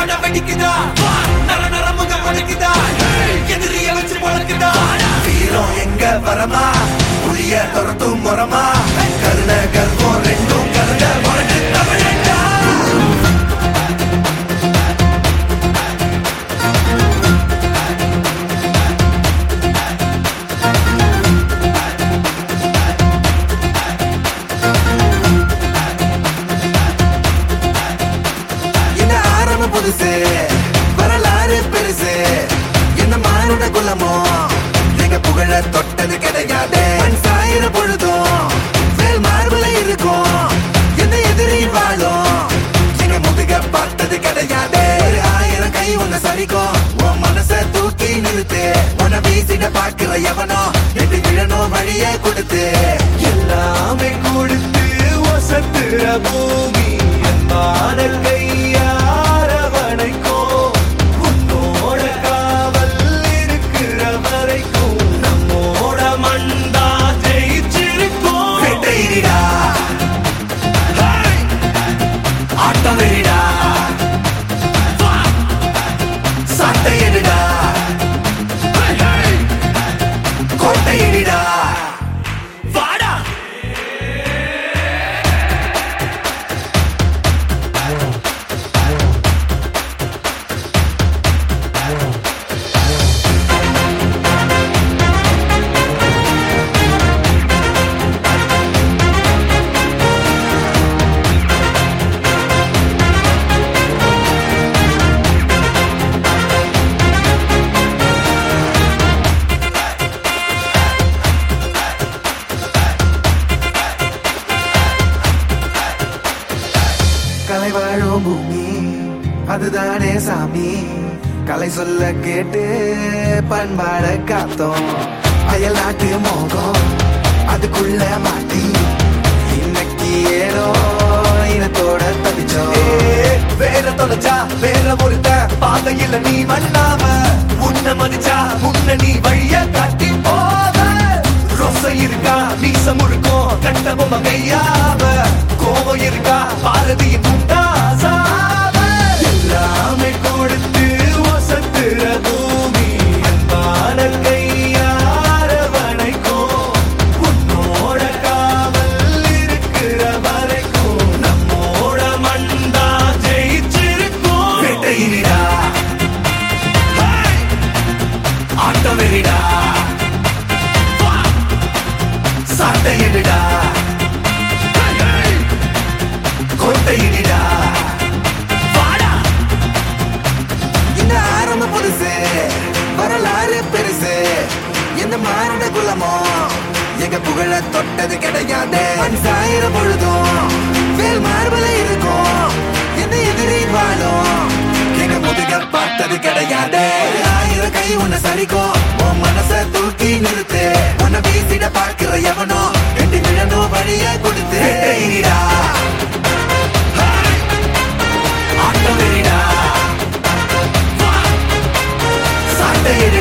மன வெடிக்குதா வா, நர நர முகம் வலிக்குதா எதிரிய வச்சு முழக்குதா வீரம் எங்க வரமா புளிய துரத்தும் முறமா கருண கர்வம் ரெண்டும் கருண முரட்டு தமிழண்டா என்ன ஆரம்பம் புதுசு வரலாறு பெருசு என்ன மானுட குலமோ எங்க புகழ தொட்டது கிடையாது மண் சாயிர பொழுதும் வேல் மார்பல இருக்கும் எந்த எதிரி வாழும் எங்க முதுக பார்த்தது கிடையாது ஒரு ஆயிரம் கை உன்னை சரிக்கும் உன் மனச தூக்கி நிறுத்து உன்னை வீசிட பாக்குற எவனோ எட்டு விழணும் வழியே கொடுத்து எல்லாமே கொடுத்து ஒசத்துற பூமி அன்பான கையாரவணைக்கும் உன்னோட காவல் இருக்கிற வரைக்கும் நம்மோட மண்டா ஜெயிச்சிருக்கும் வெட்டையிடா ஆட்டம் வெறிடா சட்டையிடா கோட்டையிடா வாடா கலை வாழும் பூமி அதுதானே சாமி கலை சொல்ல கேட்டு பண்பாட காத்தோம் அயல் நாட்டு மோகம் அதுக்குள்ள மாட்டி இன்னைக்கு ஏனோ இனத்தோட தப்பிச்சோம் வேற தொலைச்சா வேற ஒருத்த பாதையில நீ மண்ணாம உன்ன மதிச்சா முன்ன நீ வழிய காட்டி போவ ரோசை இருக்கா மீசம் முழுக்கும் கட்ட பொம்மை கையாவ கோபம் இருக்கா பாரதியின் முண்டாசாவ எல்லாமே கொடுத்து வசத்துற பூமி அன்பான கையாரவணைக்கும் உன்னோட காவல் இருக்கிற வரைக்கும் நம்மோட மண்டா ஜெயிச்சிருக்கும் வெட்டையிடா ஆட்டம் வெறிடா சட்டையிடா கோட்டையிடா வாடா இந்த ஆரம்ப புதுசு வரலாறு பெருசு எந்த மானுட குலமோ எங்க புகழ தொட்டது கிடையாது மண் சாயிர பொழுதும் வேல் மார்பல இருக்கும் எந்த எதிரி வாழும் எங்க முதுக பார்த்தது கிடையாது ஒரு ஆயிரம் கை உன்னை சரிக்கும் உன் மனச தூக்கி நிறுத்து உன்னை வீசிட பார்க்கிற எவனோ எட்டு விழணும் வழிய கொடுத்து வெட்டையிடா. ஆட்டம் வெறிடா. சட்டையிடா